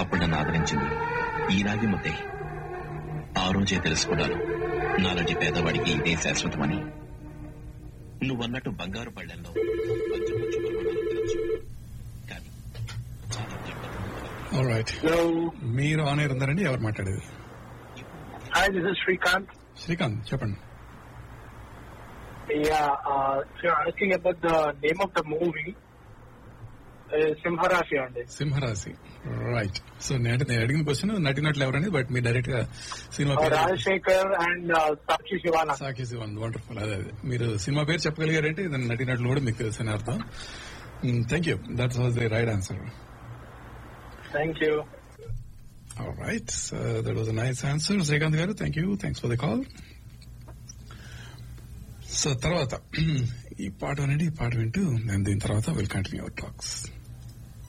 అప్పుడు నన్ను ఆదరించింది ఈ రాగి ముద్దే ఆ రోజే తెలుసుకున్నాను నాలాంటి పేదవాడికి ఇదే శాశ్వతమని నువ్వన్నట్టు బంగారు పళ్ళెల్లో పంచముచ్చు ప్రమాణాలు తినొచ్చు కానీ చాలా జాగ్రత్తగా రైట్ Hello. మీరు ఆన్ ఎయిర్ ఉన్నారండి ఎవరు మాట్లాడేది Hi, this is Srikanth. Srikanth చెప్పండి Yeah, uh, so you're asking about the name of the movie. Uh, Simharashi అండి సింహరాశి రైట్ సో నేను నేను అడిగిన క్వశ్చన్ నటినట్లు ఎవరని బట్ మీరు డైరెక్ట్ గా సినిమా Uh, పేరు రాజశేఖర్ అండ్ సాక్షి శివానంద్ సాకి శివన్ వండర్ఫుల్ అదే అదే మీరు సినిమా పేరు చెప్పగలిగారంటే ఇది నటినట్లు కూడా మీకు తెలుసు అని అర్థం thank you that's was the right answer thank you right that was nice answer Srikanth గారు thank you thanks for the call so తర్వాత ఈ పాట వినండి ఈ పాట వింటూ నేను దీని తర్వాత విల్ కంటిన్యూ అవర్ టాక్స్